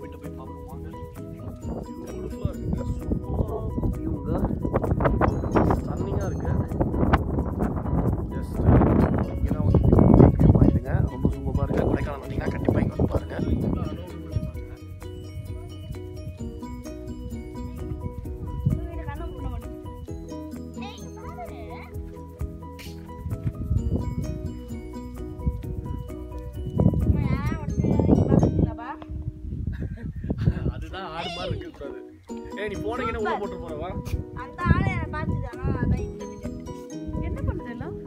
கிட்ட போய் பார்ப்போம் வாங்க பியூட்டிஃபுல்லாக இருக்குங்க சூப்பராக வியூங்க ஸ்டன்னிங்காக இருக்கு ஜஸ்ட் இங்கே தான் வந்து வியூ பாயிண்ட்டுங்க ரொம்ப சூப்பராக இருக்குது கொடைக்கானல் வந்தீங்கன்னா கண்டிப்பாக இங்கே வந்து பாருங்கள் வீடு கண்ணு மூட மாட்டேன் ஏய் பாரு அம்மா ஏன் உடச்சு பாத்தீங்களாப்பா அதுதான் ஆடு மாதிரி இருக்கக்கூடாது ஏய் நீ போனீங்கன்னா உள்ள போட்டு போறவா அந்த ஆளை என்னை பார்த்துதானா அதான் இந்த வீடு என்ன பண்ணுது எல்லாம்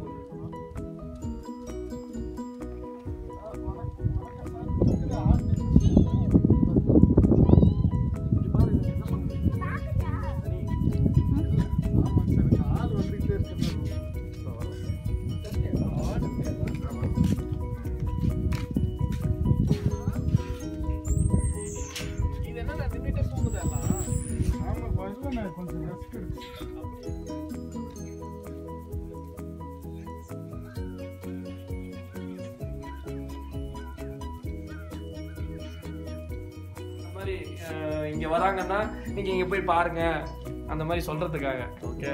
இது என்ன நின்றுட்டே தூங்குதெல்லாம் கொஞ்சம் ரெஸ்ட் எடுத்து இந்த மாதிரி அஹ், இங்க வராங்கன்னா நீங்க இங்க போய் பாருங்க அந்த மாதிரி சொல்றதுக்காக ஓகே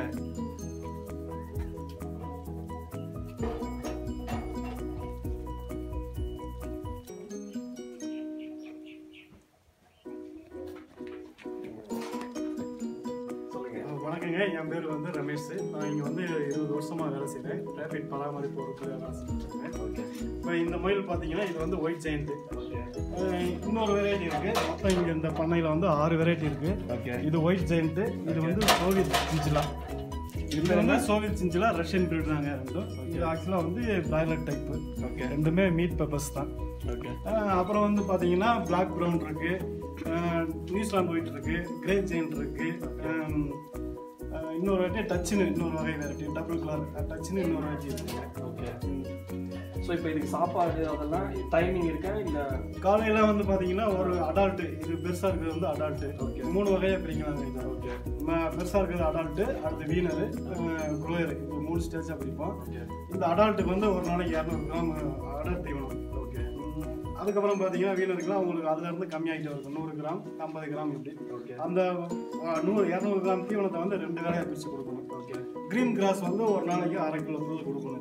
சொல்லுங்க வணக்கங்க என் பேர் வந்து ரமேஷ் நான் இங்கே வந்து இருபது வருஷமாக வேலை செய்கிறேன் ரேபிட் பராமரிப்பு பொறுப்பு வேலை செஞ்சுருக்கேன் ஓகே இப்போ இந்த மயில் பார்த்தீங்கன்னா இது வந்து ஒயிட் ஜெயண்ட் ஓகே இன்னொரு வெரைட்டி இருக்கு மொத்தம் இங்கே இந்த பண்ணையில் வந்து ஆறு வெரைட்டி இருக்கு ஓகே இது ஒயிட் ஜெயண்ட் இது வந்து சோவியத் சிஞ்சிலா இது வந்து சோவியத் சிஞ்சிலா ரஷ்யன் breed தாங்க ரெண்டும் இது ஆக்சுவலாக வந்து பிராய்லர் டைப்பு ஓகே ரெண்டுமே மீட் பெப்பர்ஸ் தான் ஓகே அஹ் அப்புறம் வந்து பார்த்தீங்கன்னா பிளாக் ப்ரௌன் இருக்கு அஹ் நியூசிலாந்து ஒயிட் இருக்கு கிரே ஜெயின் இருக்கு அஹ் அஹ் இன்னொரு வாட்டி டச்சுன்னு இன்னொரு வகை வெரைட்டி டபுள் கலர் டச்சுன்னு இன்னொரு வெரைட்டி இருக்கு ஓகே ஸோ இப்போ இதுக்கு சாப்பாடு அதெல்லாம் டைமிங் இருக்கா இல்லை காலையில வந்து பாத்தீங்கன்னா ஒரு அடால்ட் இது பெருசா இருக்கிறது வந்து அடால்ட் Okay. மூணு வகையா பிரிக்கலாங்க இது ஓகே ம- பெருசா இருக்கிறது அடால்ட் அடுத்து வீனர் குரோயர் இப்போ மூணு ஸ்டேஜா பிரிப்போம் ஓகே இந்த அடால்ட்டுக்கு வந்து ஒரு நாளைக்கு இரநூறு கிராம் அடர் தீவனம் ஓகே உம், அதுக்கப்புறம் பாத்தீங்கன்னா வீனருக்குலாம் உங்களுக்கு அதுல இருந்து கம்மியாகிட்டே இருக்கும் நூறு கிராம் ஐம்பது கிராம் இப்படி ஓகே அந்த அஹ், நூறு இரநூறு கிராம் தீவனத்தை வந்து ரெண்டு வேலையா பிரிச்சு கொடுக்கணும் ஓகே கிரீன் கிராஸ் வந்து ஒரு நாளைக்கு அரை கிலோ பொருள் கொடுக்கணும்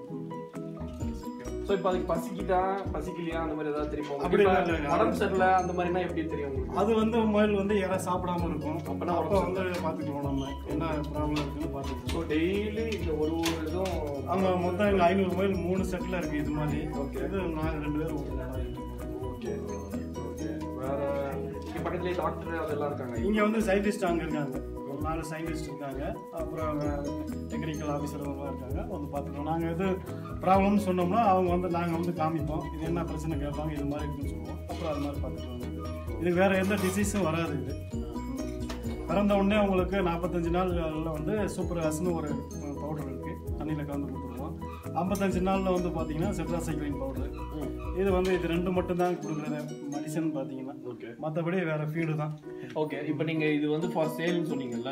ஸோ இப்போ அதுக்கு பசிக்குதா பசிக்கலையா அந்த மாதிரி ஏதாவது தெரியுமா அப்படி இப்ப இல்ல, இல்ல. உடம்பு சரியில்லை அந்த மாதிரினா எப்படி தெரியும் உங்களுக்கு அது வந்து மயில் வந்து யாராவது சாப்பிடாம இருக்கும் அப்பனா அப்போ வந்து பார்த்துக்குவோம் நம்ம என்ன ப்ராப்ளம் இருக்குன்னு பார்த்துக்குவோம் ஸோ டெய்லி இந்த ஒரு ஒரு இதுவும் அங்கே மொத்தம் எங்கள் ஐநூறு மயில் மூணு செட்டில் இருக்குது இது மாதிரி Okay. இது நாங்கள் ரெண்டு பேரும் ஓகே ஓகே வேற இங்கே பக்கத்துலேயே டாக்டர் அதெல்லாம் இருக்காங்க இங்கே வந்து சயின்டிஸ்ட் அங்கே இருக்காங்க ஒரு நாலு சயின்டிஸ்ட் இருக்காங்க அப்புறம் டெக்னிக்கல் ஆஃபீஸர் இருக்காங்க வந்து பார்த்துக்குவோம் நாங்கள் எது ப்ராப்ளம்னு சொன்னோம்னா அவங்க வந்து நாங்கள் வந்து காமிப்போம் இது என்ன பிரச்சனை கேட்பாங்க இது மாதிரி இருக்குன்னு சொல்லுவோம் அப்புறம் அது மாதிரி பார்த்துக்குவாங்க இது வேற எந்த டிசீஸும் வராது இது பிறந்த உடனே உங்களுக்கு நாற்பத்தஞ்சு நாள்ல வந்து சூப்பர் ஹஸ்னு ஒரு பவுடர் இருக்கு தண்ணியில் கலந்து கொடுத்துருவோம் ஐம்பத்தஞ்சு நாளில் வந்து பார்த்தீங்கன்னா செட்ராசைக்ளின் பவுடர் இது வந்து இது ரெண்டு மட்டும் தான் கொடுக்குறது மெடிசன் பார்த்தீங்கன்னா ஓகே மற்றபடி வேற ஃபீடு தான் ஓகே இப்போ நீங்கள் இது வந்து ஃபார் சேல்னு சொன்னீங்கல்ல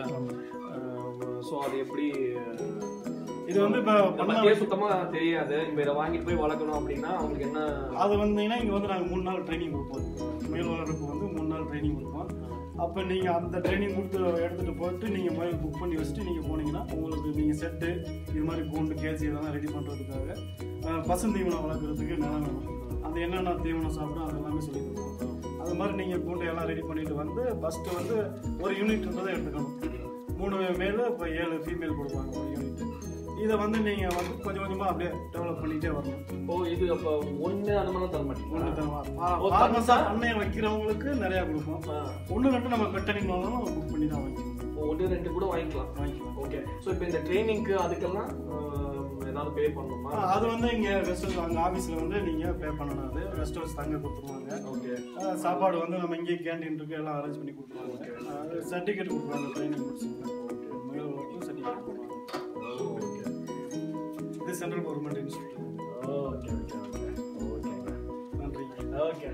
ஸோ அது எப்படி இது வந்து இப்போ நமக்கே சுத்தமா தெரியாது இப்போ இதை வாங்கிட்டு போய் வளர்க்கணும் அப்படின்னா அவங்களுக்கு என்ன அது வந்தீங்கன்னா இங்கே வந்து நாங்கள் மூணு நாள் ட்ரைனிங் கொடுப்போம் மேல் வளர்ப்பு வந்து மூணு நாள் ட்ரைனிங் கொடுப்போம் அப்போ நீங்கள் அந்த ட்ரைனிங் கொடுத்து எடுத்துகிட்டு போயிட்டு நீங்கள் மொபைல் புக் பண்ணி வச்சுட்டு நீங்கள் போனீங்கன்னா உங்களுக்கு நீங்கள் செட்டு இது மாதிரி கூண்டு கேஜி இதெல்லாம் ரெடி பண்ணுறதுக்காக பசுந்தீவனம் வளர்க்குறதுக்கு நிலம் வேணும் அது என்னென்ன தீவனம் சாப்பிடும் அது எல்லாமே சொல்லி தருவோம் அது மாதிரி நீங்கள் கூண்டு எல்லாம் ரெடி பண்ணிட்டு வந்து ஃபஸ்ட்டு வந்து ஒரு யூனிட்ன்றதை எடுத்துக்கணும் மூணு மேல் இப்போ ஏழு ஃபீமேல் கொடுப்பாங்க ஒரு யூனிட் இதை வந்து நீங்கள் வந்து கொஞ்சம் கொஞ்சமாக அப்படியே டெவலப் பண்ணிகிட்டே வரணும் ஓ இது அப்போ ஒன்று அந்த மாதிரிலாம் தர மாட்டீங்களா ஓ, ஃபார்மஸா பண்ணைய வைக்கிறவங்களுக்கு நிறைய கொடுப்போம் ஆ. ஒன்று ரெண்டு நம்ம பெட்டனிங் மூலம் புக் பண்ணி தான் வாங்கிக்கணும் ஒன்று ரெண்டு கூட வாங்கிக்கலாம் வாங்கிக்கலாம் ஓகே ஸோ இப்போ இந்த ட்ரைனிங்க்கு அதுக்கெல்லாம் ஆஹ், ஏதாவது பே பண்ணணுமா ஆ, அது வந்து இங்கே ரெஸ்ட் அங்கே ஆஃபீஸில் வந்து நீங்கள் பே பண்ணணும் அது ரெஸ்ட் ஹவுஸ் தங்க கொடுத்துருவாங்க ஓகே ஆ, சாப்பாடு வந்து நம்ம இங்கேயே கேண்டீன் இருக்கு எல்லாம் அரேஞ்ச் பண்ணி கொடுத்துருவாங்க சர்டிஃபிகேட் கொடுக்குறாங்க ட்ரைனிங் முடிச்சுங்க மேல் வரைக்கும் சர்டிஃபிகேட் கொடுக்குறாங்க ஓகே இது central government institute okay okay okay okay நன்றி ஓகே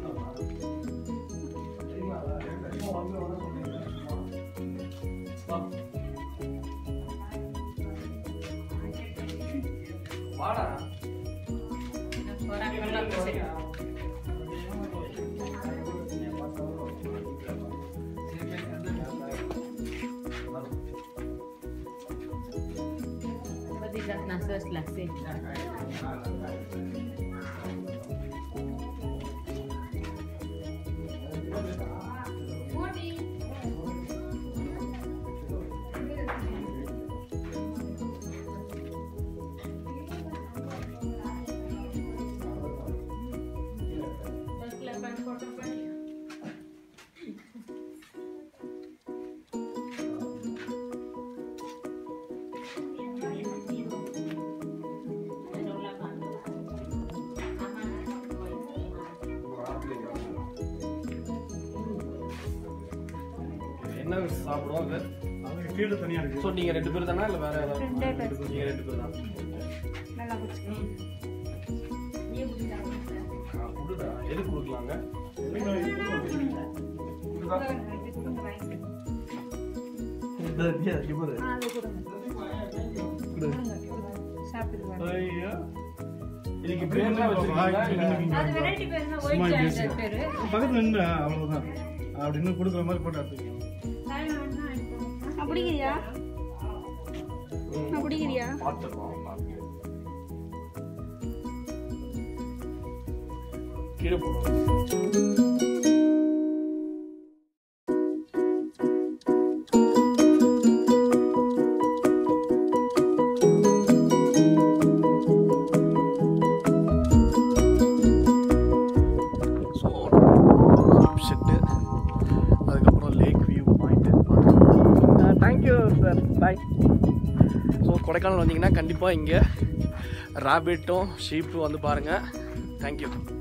வாடா nas first lah say. First lah pan photo pan. என்ன சாப்பிடுவோம் அது அதுக்கு ஃபீல்டு தனியாக இருக்குது ஸோ நீங்கள் ரெண்டு பேர் தானா இல்லை வேற ஏதாவது ரெண்டே பேர். நீங்கள் ரெண்டு பேர் தான் நல்லா குடிச்சுக்கோ ஆ, கொடுடா எது கொடுக்கலாங்க ஆ, அது கொடுங்க சாப்பிட்டுக்குவாங்க ஐயா இதுக்கு பேர்லாம் வச்சிருக்கீங்களா இல்லை அது வெரைட்டி பேருனா சும்மா ஒயிட் பேசு. ஜாயிண்ட் பேரு பக்கத்தில் நின்று அவ்வளோதான் அப்படின்னு கொடுக்குற மாதிரி போட்டு எடுத்துக்கலாம் அப்படிங்கிறியா அப்படிங்கிறியா பார்த்துருக்கோம் கீழே போடுவோம் ஸோ செட்டு அதுக்கப்புறம் lake view point thank you sir bye so Kodaikanal வந்தீங்கன்னா கண்டிப்பாக இங்கே ராபிட்டும் ஷீப்பும் வந்து பாருங்கள் தேங்க்யூ